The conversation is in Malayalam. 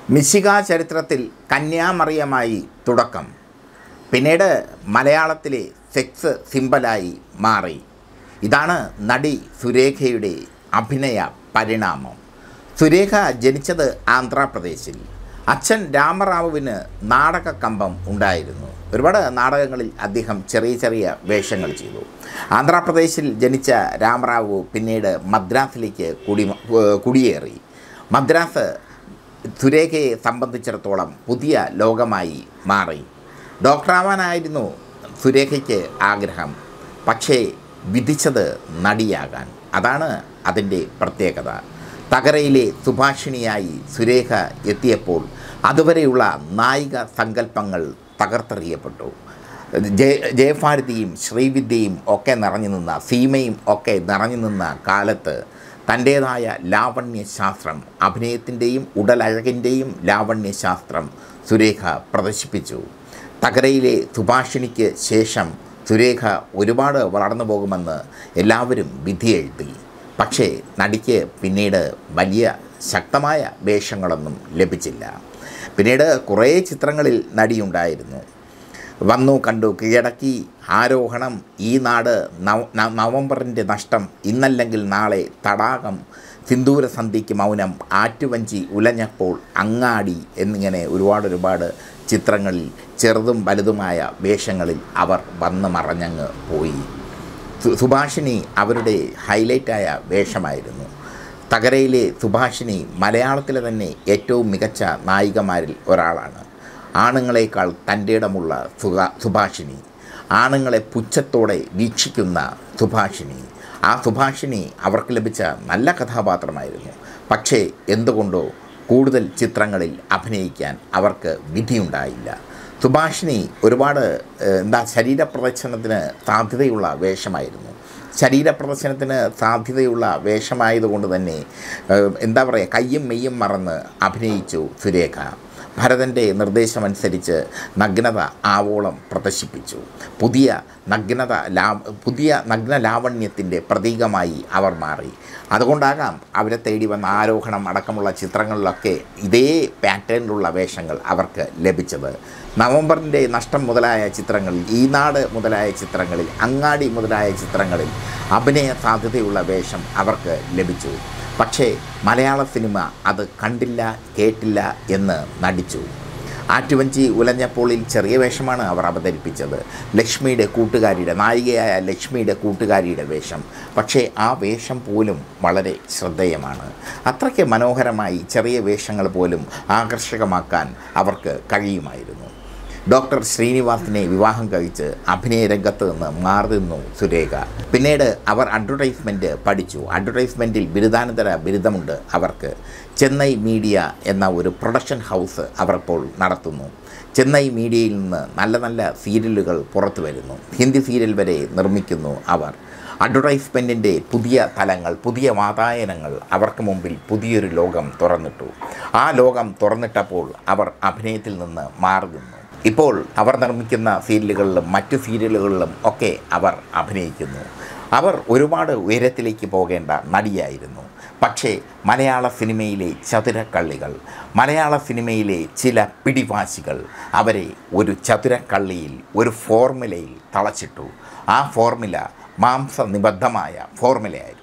മിശിക ചരിത്രത്തിൽ കന്യാമറിയമായി തുടക്കം പിന്നീട് മലയാളത്തിലെ സെക്സ് സിമ്പലായി മാറി ഇതാണ് നടി സുരേഖയുടെ അഭിനയ പരിണാമം സുരേഖ ജനിച്ചത് ആന്ധ്രാപ്രദേശിൽ അച്ഛൻ രാമറാവുവിന് നാടക കമ്പം ഉണ്ടായിരുന്നു ഒരുപാട് നാടകങ്ങളിൽ അദ്ദേഹം ചെറിയ ചെറിയ വേഷങ്ങൾ ചെയ്തു ആന്ധ്രാപ്രദേശിൽ ജനിച്ച രാമറാവു പിന്നീട് മദ്രാസിലേക്ക് കുടി കുടിയേറി മദ്രാസ് സുരേഖയെ സംബന്ധിച്ചിടത്തോളം പുതിയ ലോകമായി മാറി ഡോക്ടറാവാനായിരുന്നു സുരേഖയ്ക്ക് ആഗ്രഹം പക്ഷേ വിധിച്ചത് നടിയാകാൻ അതാണ് അതിൻ്റെ പ്രത്യേകത തകരയിലെ സുഭാഷിണിയായി സുരേഖ എത്തിയപ്പോൾ അതുവരെയുള്ള നായിക സങ്കല്പങ്ങൾ തകർത്തെറിയപ്പെട്ടു ജയ ജയഭാരതിയും ശ്രീവിദ്യയും ഒക്കെ നിറഞ്ഞു നിന്ന സീമയും ഒക്കെ നിറഞ്ഞു നിന്ന കാലത്ത് തൻ്റേതായ ലാവണ്യശാസ്ത്രം അഭിനയത്തിൻ്റെയും ഉടലഴകിൻ്റെയും ലാവണ്യശാസ്ത്രം സുരേഖ പ്രദർശിപ്പിച്ചു തകരയിലെ സുഭാഷിണിക്ക് ശേഷം സുരേഖ ഒരുപാട് വളർന്നു പോകുമെന്ന് എല്ലാവരും വിധിയെഴുതി പക്ഷേ നടിക്ക് പിന്നീട് വലിയ ശക്തമായ വേഷങ്ങളൊന്നും ലഭിച്ചില്ല പിന്നീട് കുറേ ചിത്രങ്ങളിൽ നടിയുണ്ടായിരുന്നു വന്നു കണ്ടു കീഴടക്കി ആരോഹണം ഈ നാട് നവ- ന- നവംബറിൻ്റെ നഷ്ടം ഇന്നല്ലെങ്കിൽ നാളെ തടാകം സിന്ദൂര സന്ധിക്ക് മൗനം ആറ്റുവഞ്ചി ഉലഞ്ഞപ്പോൾ അങ്ങാടി എന്നിങ്ങനെ ഒരുപാട് ഒരുപാട് ചിത്രങ്ങളിൽ ചെറുതും വലുതുമായ വേഷങ്ങളിൽ അവർ വന്ന് മറഞ്ഞങ്ങ് പോയി സു- സുഭാഷിണി അവരുടെ ഹൈലൈറ്റായ വേഷമായിരുന്നു തകരയിലെ സുഭാഷിണി മലയാളത്തിലെ തന്നെ ഏറ്റവും മികച്ച നായികമാരിൽ ഒരാളാണ് ആണുങ്ങളെക്കാൾ തൻ്റെ ഇടമുള്ള സുഖ സുഭാഷിണി ആണുങ്ങളെ പുച്ഛത്തോടെ വീക്ഷിക്കുന്ന സുഭാഷിണി ആ സുഭാഷിണി അവർക്ക് ലഭിച്ച നല്ല കഥാപാത്രമായിരുന്നു പക്ഷേ എന്തുകൊണ്ടോ കൂടുതൽ ചിത്രങ്ങളിൽ അഭിനയിക്കാൻ അവർക്ക് വിധിയുണ്ടായില്ല സുഭാഷിണി ഒരുപാട് ഏഹ്, എന്താ ശരീരപ്രദർശനത്തിന് സാധ്യതയുള്ള വേഷമായിരുന്നു ശരീരപ്രദർശനത്തിന് സാധ്യതയുള്ള വേഷമായതുകൊണ്ട് തന്നെ ഏഹ്, എന്താ പറയുക കയ്യും മെയ്യും മറന്ന് അഭിനയിച്ചു സുരേഖ ഭരതൻ്റെ നിർദ്ദേശമനുസരിച്ച് നഗ്നത ആവോളം പ്രദർശിപ്പിച്ചു പുതിയ നഗ്നത ലാ പുതിയ നഗ്ന ലാവണ്യത്തിൻ്റെ പ്രതീകമായി അവർ മാറി അതുകൊണ്ടാകാം അവരെ തേടി വന്ന ആരോഹണം അടക്കമുള്ള ചിത്രങ്ങളിലൊക്കെ ഇതേ പാറ്റേണിലുള്ള വേഷങ്ങൾ അവർക്ക് ലഭിച്ചത് നവംബറിൻ്റെ നഷ്ടം മുതലായ ചിത്രങ്ങളിൽ ഈ നാട് മുതലായ ചിത്രങ്ങളിൽ അങ്ങാടി മുതലായ ചിത്രങ്ങളിൽ അഭിനയ സാധ്യതയുള്ള വേഷം അവർക്ക് ലഭിച്ചു പക്ഷേ മലയാള സിനിമ അത് കണ്ടില്ല കേട്ടില്ല എന്ന് നടിച്ചു ആറ്റുവഞ്ചി ഉലഞ്ഞപ്പോളിൽ ചെറിയ വേഷമാണ് അവർ അവതരിപ്പിച്ചത് ലക്ഷ്മിയുടെ കൂട്ടുകാരിയുടെ നായികയായ ലക്ഷ്മിയുടെ കൂട്ടുകാരിയുടെ വേഷം പക്ഷേ ആ വേഷം പോലും വളരെ ശ്രദ്ധേയമാണ് അത്രയ്ക്ക് മനോഹരമായി ചെറിയ വേഷങ്ങൾ പോലും ആകർഷകമാക്കാൻ അവർക്ക് കഴിയുമായിരുന്നു ഡോക്ടർ ശ്രീനിവാസിനെ വിവാഹം കഴിച്ച് അഭിനയ രംഗത്ത് നിന്ന് മാറി നിന്നു സുരേഖ പിന്നീട് അവർ അഡ്വർടൈസ്മെൻറ്റ് പഠിച്ചു അഡ്വർടൈസ്മെൻറ്റിൽ ബിരുദാനന്തര ബിരുദമുണ്ട് അവർക്ക് ചെന്നൈ മീഡിയ എന്ന ഒരു പ്രൊഡക്ഷൻ ഹൗസ് അവർ ഇപ്പോൾ നടത്തുന്നു ചെന്നൈ മീഡിയയിൽ നിന്ന് നല്ല നല്ല സീരിയലുകൾ പുറത്തു വരുന്നു ഹിന്ദി സീരിയൽ വരെ നിർമ്മിക്കുന്നു അവർ അഡ്വർടൈസ്മെൻറ്റിൻ്റെ പുതിയ തലങ്ങൾ പുതിയ വാതായനങ്ങൾ അവർക്ക് മുമ്പിൽ പുതിയൊരു ലോകം തുറന്നിട്ടു ആ ലോകം തുറന്നിട്ടപ്പോൾ അവർ അഭിനയത്തിൽ നിന്ന് മാറി നിന്നു ഇപ്പോൾ അവർ നിർമ്മിക്കുന്ന സീരിയലുകളിലും മറ്റു സീരിയലുകളിലും ഒക്കെ അവർ അഭിനയിക്കുന്നു അവർ ഒരുപാട് ഉയരത്തിലേക്ക് പോകേണ്ട നടിയായിരുന്നു പക്ഷേ മലയാള സിനിമയിലെ ചതുരക്കള്ളികൾ മലയാള സിനിമയിലെ ചില പിടിവാശികൾ അവരെ ഒരു ചതുരക്കള്ളിയിൽ ഒരു ഫോർമുലയിൽ തളച്ചിട്ടു ആ ഫോർമുല മാംസനിബദ്ധമായ ഫോർമുലയായിരുന്നു